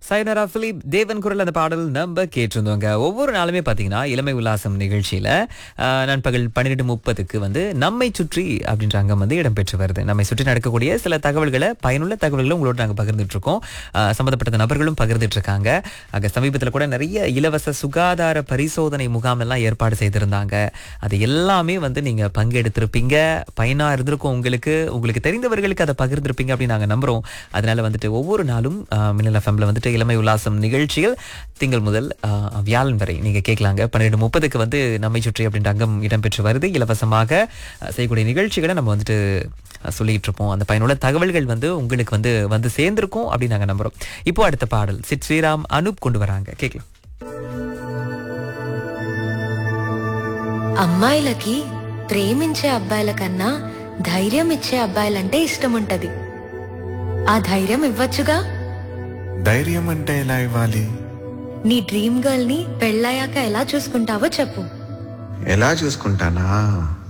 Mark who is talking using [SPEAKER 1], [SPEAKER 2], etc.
[SPEAKER 1] சைனரா Philip தேவன் குரல் அந்த பாடல் நம்ம கேட்டிருந்தோங்க ஒவ்வொரு நாளுமே பார்த்தீங்கன்னா இளமை உல்லாசம் நிகழ்ச்சியில ஆஹ், நண்பகல் பன்னிரெண்டு முப்பதுக்கு வந்து நம்மை சுற்றி அப்படின்ற அங்கம் வந்து இடம்பெற்று வருது நம்மை சுற்றி நடக்கக்கூடிய சில தகவல்களை பயனுள்ள தகவல்களை உங்களோட நாங்கள் பகிர்ந்துட்டு இருக்கோம் ஆஹ், சம்பந்தப்பட்ட நபர்களும் பகிர்ந்துட்டு இருக்காங்க அங்க சமீபத்தில் கூட நிறைய இலவச சுகாதார பரிசோதனை முகாம் எல்லாம் ஏற்பாடு செய்திருந்தாங்க அது எல்லாமே வந்து நீங்க பங்கெடுத்திருப்பீங்க பயனா இருந்திருக்கும் உங்களுக்கு உங்களுக்கு தெரிந்தவர்களுக்கு அதை பகிர்ந்திருப்பீங்க அப்படின்னு நாங்க நம்புறோம் அதனால வந்துட்டு ஒவ்வொரு நாளும் ஆஹ், மின்னல் எஃப்எம்ல வந்துட்டு இளமை உல்லாசம் நிகழ்ச்சியில் திங்கள் முதல் ஆஹ், வியாழன் வரை நீங்க கேட்கலாங்க பன்னிரெண்டு முப்பதுக்கு வந்து நம்மை சுற்றி அப்படின்ற அங்கம் இடம்பெற்று வருது இலவசமாக ஆஹ், செய்யக்கூடிய நிகழ்ச்சிகளை நம்ம வந்துட்டு ஆஹ், சொல்லிட்டு இருப்போம் அந்த பயனுள்ள தகவல்கள் வந்து உங்களுக்கு வந்து வந்து சேர்ந்திருக்கும் அப்படின்னு நாங்க நம்புறோம் இப்போ அடுத்த பாடல் சிட் ஸ்ரீராம் அனுப் கொண்டு வராங்க கேட்கலாம்
[SPEAKER 2] అమ్మాయిలకి ప్రేమించే అబ్బాయిల కన్నా ధైర్యం ఇచ్చే అబ్బాయిలంటే ఇష్టం ఉంటది ఆ ధైర్యం ఇవ్వచ్చుగా
[SPEAKER 3] ధైర్యం అంటే ఎలా ఇవ్వాలి
[SPEAKER 2] నీ డ్రీమ్ గర్ల్ ని పెళ్ళయ్యాక ఎలా చూసుకుంటావో చెప్పు
[SPEAKER 3] ఎలా చూసుకుంటానా